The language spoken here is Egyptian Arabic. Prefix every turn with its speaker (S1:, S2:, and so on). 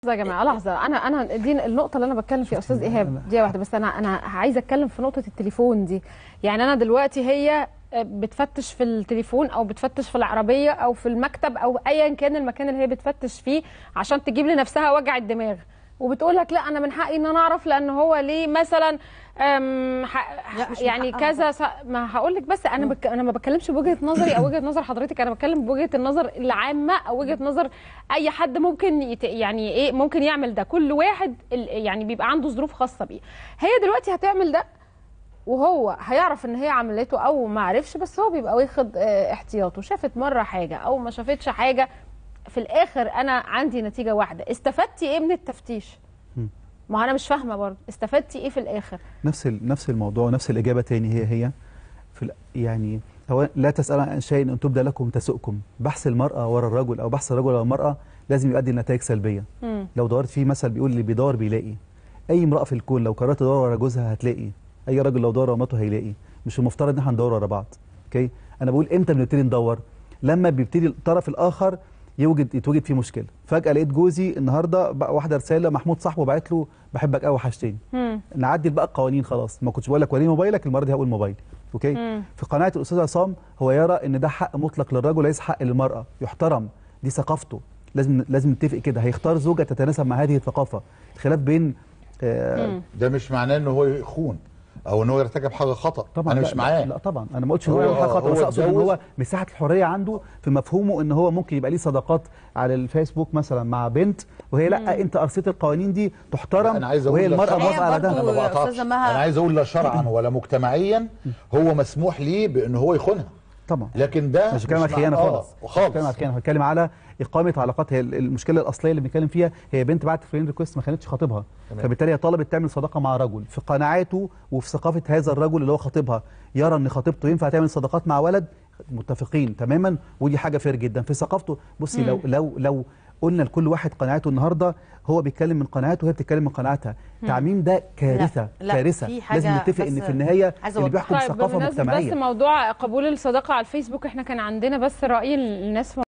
S1: يا جماعه لحظه انا انا دي النقطه اللي انا بتكلم فيها استاذ ايهاب دي واحده بس انا انا عايزه اتكلم في نقطه التليفون دي يعني انا دلوقتي هي بتفتش في التليفون او بتفتش في العربيه او في المكتب او ايا كان المكان اللي هي بتفتش فيه عشان تجيب لنفسها وجع الدماغ وبتقول لك لا انا من حقي ان انا اعرف لان هو ليه مثلا أم ح...
S2: لا، مش
S1: يعني
S2: من حقها
S1: كذا س... ما هقول لك بس انا بك... انا ما بتكلمش بوجهه نظري او وجهه نظر حضرتك انا بتكلم بوجهه النظر العامه او وجهه نظر اي حد ممكن يت... يعني ايه ممكن يعمل ده كل واحد ال... يعني بيبقى عنده ظروف خاصه بيه هي دلوقتي هتعمل ده وهو هيعرف ان هي عملته او ما عرفش بس هو بيبقى واخد آه، احتياطه شافت مره حاجه او ما شافتش حاجه في الاخر انا عندي نتيجه واحده استفدتي ايه من التفتيش ما هو انا مش فاهمه برضه استفدتي ايه في الاخر
S3: نفس ال- نفس الموضوع ونفس الإجابة تاني هي هي في ال- يعني هو لا تسأل عن شيء أن تبدى لكم تسؤكم بحث المرأة ورا الرجل أو بحث الرجل ورا المرأة لازم يؤدي لنتائج سلبية
S1: مم.
S3: لو دورت في مثل بيقول اللي بيدور بيلاقي أي امرأة في الكون لو قررت تدور ورا جوزها هتلاقي أي راجل لو دور ورا مراته هيلاقي مش المفترض إن احنا ندور ورا بعض أوكي أنا بقول إمتى بنبتدي ندور لما بيبتدي الطرف الآخر يوجد يتوجد فيه مشكلة فجأة لقيت جوزي النهارده بقى واحدة رسالة محمود صاحبه بعت له بحبك قوي وحشتني
S1: مم.
S3: نعدل بقى القوانين خلاص ما كنتش بقول لك وريني موبايلك المره دي هقول موبايلي اوكي
S1: مم.
S3: في قناعه الاستاذ عصام هو يرى ان ده حق مطلق للرجل وليس حق للمراه يحترم دي ثقافته لازم لازم نتفق كده هيختار زوجه تتناسب مع هذه الثقافه الخلاف بين آه
S1: مم.
S4: ده مش معناه ان هو يخون او ان هو يرتكب حاجه خطا
S3: طبعا
S4: انا
S3: لا-
S4: مش
S3: لا-
S4: معاه
S3: لا طبعا انا ما قلتش ان هو
S4: هو-
S3: يعمل حاجه خطا
S4: هو
S3: بس اقصد ان
S4: اتجوز-
S3: هو مساحه الحريه عنده في مفهومه ان هو ممكن يبقى ليه صداقات على الفيسبوك مثلا مع بنت وهي لا انت ارسيت القوانين دي تحترم
S4: انا عايز اقول
S3: وهي
S4: لا
S3: المراه
S4: شرعاً.
S3: موافقه على ده
S2: برضو-
S4: انا ما بقطعش
S2: أستاذة مها-
S4: انا عايز اقول لا شرعا ولا مجتمعيا هو مسموح ليه بان هو يخونها
S3: طبعا
S4: لكن ده
S3: مش بتكلم على
S4: مع-
S3: خيانه
S4: آه،
S3: خالص مش
S4: خالص
S3: بتكلم على خيانه بتكلم على اقامه علاقات هي المشكله الاصليه اللي بنتكلم فيها هي بنت بعت فريند ريكوست ما كانتش خاطبها
S4: تمام.
S3: فبالتالي هي طلبت تعمل صداقه مع رجل في قناعاته وفي ثقافه هذا الرجل اللي هو خاطبها يرى ان خطيبته ينفع تعمل صداقات مع ولد متفقين تماما ودي حاجه فير جدا في ثقافته بصي لو لو لو قلنا لكل واحد قناعته النهارده هو بيتكلم من قناعته وهي بتتكلم من قناعتها تعميم ده كارثه
S2: لا،
S3: كارثه
S2: في حاجة
S3: لازم نتفق ان
S2: بس
S3: في النهايه
S2: عايزة
S3: اللي
S2: أوضح.
S3: بيحكم
S1: طيب
S3: ثقافه
S1: بمناسبة
S3: مجتمعيه
S1: بس موضوع قبول الصداقه على الفيسبوك احنا كان عندنا بس راي الناس